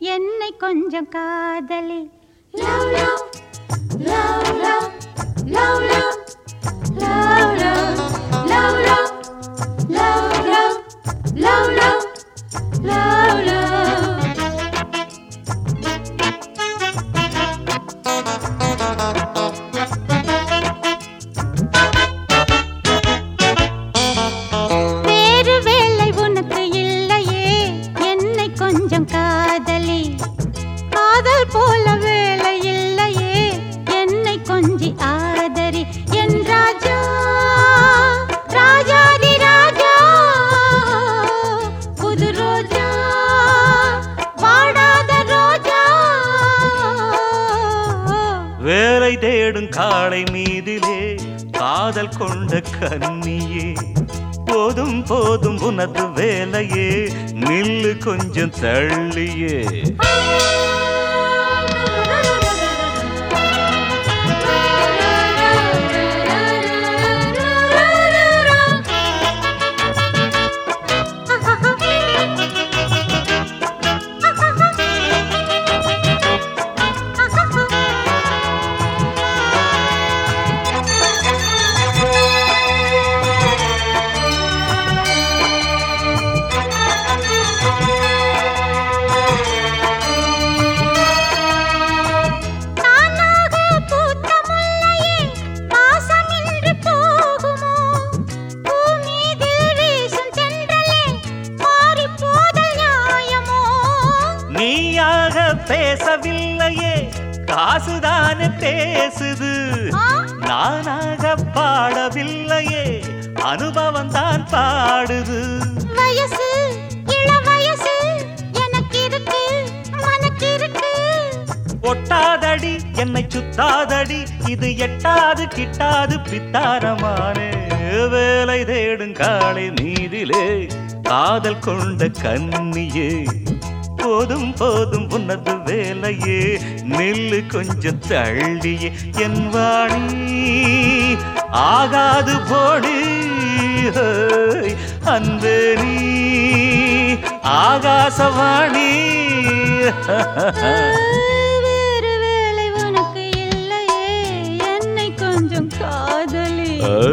என்னை கொஞ்சம் காதலி Love, love, love, love, love, love, love, love, love, love, love, love, love, love, love. வேறு வேலை உனக்கு இல்லையே என்னை கொஞ்சம் காதலி காதல் போல வேலை இல்லையே என்னை கொஞ்சி ஆதரி என் ராஜா ராஜாதி ராஜா புது ரோஜா வாடாத ரோஜா வேலை தேடும் காளை மீதிலே காதல் கொண்ட கன்னியே போதும் போதும் உனது வேலையே நில்லு கொஞ்சம் தள்ளியே நானாக பூத்த முல்லையே வாசமின்றி போகுமோ பூமீதில் வீசும் தென்றலே மாறிப் போதல் நியாயமோ நீயாக பேசவில்லையே காசுதானே பேசுது ஆ? நானாக பாடவில்லையே அனுபவம் தான் பாடுது வயசு இள வயசு எனக்கு இருக்கு மனக்கு இருக்கு ஒட்டாதடி என்னை சுத்தாதடி இது எட்டாது கிட்டாது பித்தாரமானே வேலை தேடும் காளை மீதிலே காதல் கொண்ட கன்னியே போதும் போதும் உனது வேலையே நில்லு கொஞ்சம் தள்ளியே என் வாணி ஆகாது போடி ஹோய், அன்பே நீ ஆகாசவாணி வேறு வேலை உனக்கு இல்லையே என்னை கொஞ்சம் காதலி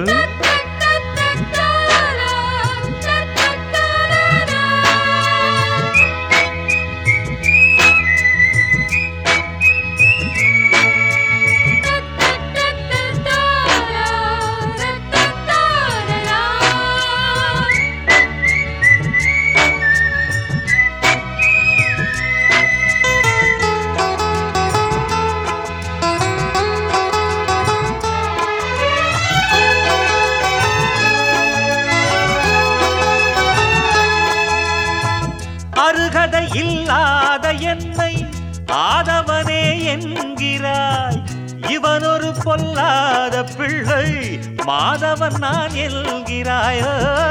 அருகதை இல்லாத என்னை ஆதவனே என்கிறாய் இவன் ஒரு பொல்லாத பிள்ளை மாதவன் நான் என்கிறாய்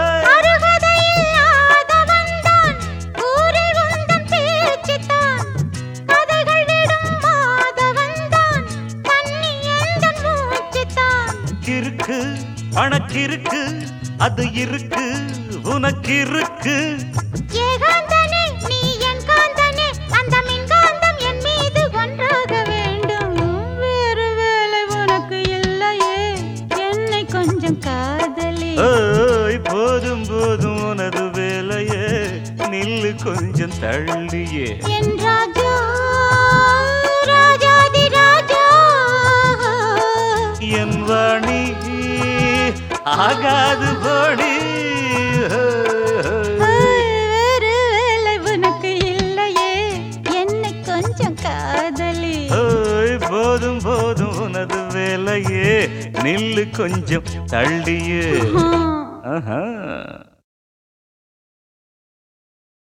அருகதையில்லாதவன்தான், ஊரில் உந்தன் பேச்சுத்தான். கதைகள் விடும் மாதவன்தான், கன்னி எந்தன் மூச்சுத்தான். இருக்கு அணக்கிருக்கு அது இருக்கு உனக்கு இருக்கு ஏகாந்தனே, நீ என் காந்தனே, அந்த மின்காந்தம் என் மீது ஒன்றாக வேண்டும். வேறு வேலை உனக்கு இல்லையே, என்னை கொஞ்சம் காதலி ஓய் போதும் போதும் உனது வேலையே நில்லு கொஞ்சம் தள்ளியே என் ராஜா ராஜாதி ராஜா என் வாணி ஆகாது போடி வேறு வேலை உனக்கு இல்லையே என்னை கொஞ்சம் காதலி ஓய் போதும் போதும் உனது வேலையே நில்லு கொஞ்சம் தள்ளியே ஆ. ஆஹா